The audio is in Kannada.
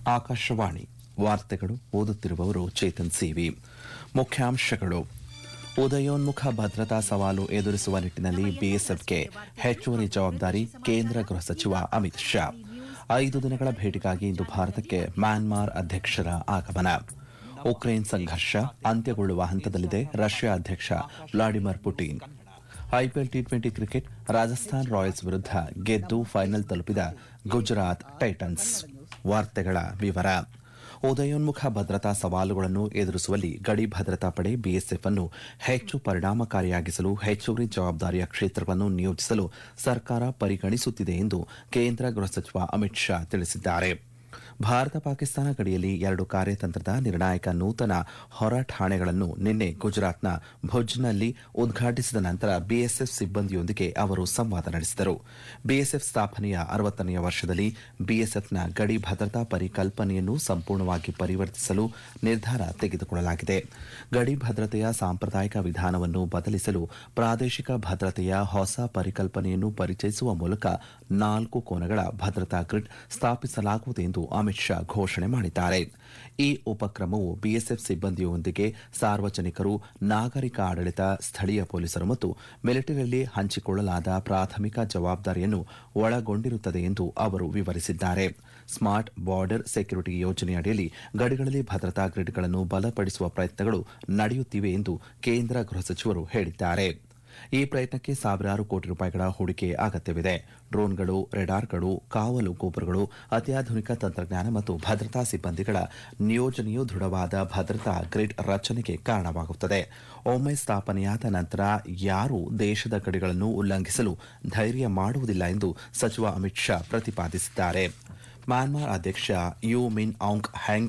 ಆಕಾಶವಾಣಿ ವಾರ್ತೆಗಳು ಓದುತ್ತಿರುವವರು ಚೇತನ್ ಸಿವಿ ಮುಖ್ಯಾಂಶಗಳು ಉದಯೋನ್ಮುಖ ಭದ್ರತಾ ಸವಾಲು ಎದುರಿಸುವ ನಿಟ್ಟಿನಲ್ಲಿ ಬಿಎಸ್ಎಫ್ಗೆ ಹೆಚ್ಚುವರಿ ಜವಾಬ್ದಾರಿ ಕೇಂದ್ರ ಗೃಹ ಸಚಿವ ಅಮಿತ್ ಶಾ ಐದು ದಿನಗಳ ಭೇಟಿಗಾಗಿ ಇಂದು ಭಾರತಕ್ಕೆ ಮ್ಯಾನ್ಮಾರ್ ಅಧ್ಯಕ್ಷರ ಆಗಮನ ಉಕ್ರೇನ್ ಸಂಘರ್ಷ ಅಂತ್ಯಗೊಳ್ಳುವ ಹಂತದಲ್ಲಿದೆ ರಷ್ಯಾ ಅಧ್ಯಕ್ಷ Vladimir Putin IPL T twenty cricket Rajasthan Royals ವಿರುದ್ಧ ಗೆದ್ದು ಫೈನಲ್ ತಲುಪಿದ ಗುಜರಾತ್ ಟೈಟನ್ಸ್ ವಾರ್ತೆಗಳ ವಿವರ ಉದಯೋನ್ಮುಖ ಭದ್ರತಾ ಸವಾಲುಗಳನ್ನು ಎದುರಿಸುವಲ್ಲಿ ಗಡಿ ಭದ್ರತಾ ಪಡೆ ಬಿಎಸ್ಎಫ್ ಅನ್ನು ಹೆಚ್ಚು ಪರಿಣಾಮಕಾರಿಯಾಗಿಸಲು ಹೆಚ್ಚುವರಿ ಜವಾಬ್ದಾರಿಯ ಕ್ಷೇತ್ರಗಳನ್ನು ನಿಯೋಜಿಸಲು ಸರ್ಕಾರ ಪರಿಗಣಿಸುತ್ತಿದೆ ಎಂದು ಕೇಂದ್ರ ಗೃಹ ಸಚಿವ ಅಮಿತ್ ಶಾ ತಿಳಿಸಿದ್ದಾರೆ ಭಾರತ ಪಾಕಿಸ್ತಾನ ಗಡಿಯಲ್ಲಿ ಎರಡು ಕಾರ್ಯತಂತ್ರದ ನಿರ್ಣಾಯಕ ನೂತನ ಹೊರ ಠಾಣೆಗಳನ್ನು ನಿನ್ನೆ ಗುಜರಾತ್ನ ಭುಜ್ನಲ್ಲಿ ಉದ್ಘಾಟಿಸಿದ ನಂತರ ಬಿಎಸ್ಎಫ್ ಸಿಬ್ಬಂದಿಯೊಂದಿಗೆ ಅವರು ಸಂವಾದ ನಡೆಸಿದರು ಬಿಎಸ್ಎಫ್ ಸ್ಥಾಪನೆಯ ಅರವತ್ತನೆಯ ವರ್ಷದಲ್ಲಿ ಬಿಎಸ್ಎಫ್ನ ಗಡಿ ಭದ್ರತಾ ಪರಿಕಲ್ಪನೆಯನ್ನು ಸಂಪೂರ್ಣವಾಗಿ ಪರಿವರ್ತಿಸಲು ನಿರ್ಧಾರ ತೆಗೆದುಕೊಳ್ಳಲಾಗಿದೆ ಗಡಿ ಭದ್ರತೆಯ ಸಾಂಪ್ರದಾಯಿಕ ವಿಧಾನವನ್ನು ಬದಲಿಸಲು ಪ್ರಾದೇಶಿಕ ಭದ್ರತೆಯ ಹೊಸ ಪರಿಕಲ್ಪನೆಯನ್ನು ಪರಿಚಯಿಸುವ ಮೂಲಕ ನಾಲ್ಕು ಕೋನಗಳ ಭದ್ರತಾ ಗ್ರಿಡ್ ಸ್ಥಾಪಿಸಲಾಗುವುದು ಎಂದು ಅಮಿತ್ ಶಾ ಘೋಷಣೆ ಮಾಡಿದ್ದಾರೆ ಈ ಉಪಕ್ರಮವು ಬಿಎಸ್ಎಫ್ ಸಿಬ್ಬಂದಿಯೊಂದಿಗೆ ಸಾರ್ವಜನಿಕರು ನಾಗರಿಕ ಆಡಳಿತ ಸ್ಥಳೀಯ ಪೊಲೀಸರು ಮತ್ತು ಮಿಲಿಟರಿಯಲ್ಲಿ ಹಂಚಿಕೊಳ್ಳಲಾದ ಪ್ರಾಥಮಿಕ ಜವಾಬ್ದಾರಿಯನ್ನು ಒಳಗೊಂಡಿರುತ್ತದೆ ಎಂದು ಅವರು ವಿವರಿಸಿದ್ದಾರೆ ಸ್ಮಾರ್ಟ್ ಬಾರ್ಡರ್ ಸೆಕ್ಯೂರಿಟಿ ಯೋಜನೆಯಡಿಯಲ್ಲಿ ಗಡಿಗಳಲ್ಲಿ ಭದ್ರತಾ ಗ್ರಿಡ್ಗಳನ್ನು ಬಲಪಡಿಸುವ ಪ್ರಯತ್ನಗಳು ನಡೆಯುತ್ತಿವೆ ಎಂದು ಕೇಂದ್ರ ಗೃಹ ಸಚಿವರು ಹೇಳಿದ್ದಾರೆ ಈ ಪ್ರಯತ್ನಕ್ಕೆ ಸಾವಿರಾರು ಕೋಟಿ ರೂಪಾಯಿಗಳ ಹೂಡಿಕೆ ಅಗತ್ಯವಿದೆ ಡ್ರೋನ್ಗಳು ರೆಡಾರ್ಗಳು ಕಾವಲು ಗೋಪುರಗಳು ಅತ್ಯಾಧುನಿಕ ತಂತ್ರಜ್ಞಾನ ಮತ್ತು ಭದ್ರತಾ ಸಿಬ್ಬಂದಿಗಳ ನಿಯೋಜನೆಯು ದೃಢವಾದ ಭದ್ರತಾ ಗ್ರಿಡ್ ರಚನೆಗೆ ಕಾರಣವಾಗುತ್ತದೆ ಒಮ್ಮೆ ಸ್ಥಾಪನೆಯಾದ ನಂತರ ಯಾರೂ ದೇಶದ ಗಡಿಗಳನ್ನು ಉಲ್ಲಂಘಿಸಲು ಧೈರ್ಯ ಮಾಡುವುದಿಲ್ಲ ಎಂದು ಸಚಿವ ಅಮಿತ್ ಶಾ ಪ್ರತಿಪಾದಿಸಿದ್ದಾರೆ ಮ್ಯಾನ್ಮಾರ್ ಅಧ್ಯಕ್ಷ ಯು ಮಿನ್ ಔಂಗ್ ಹ್ಯಾಂಗ್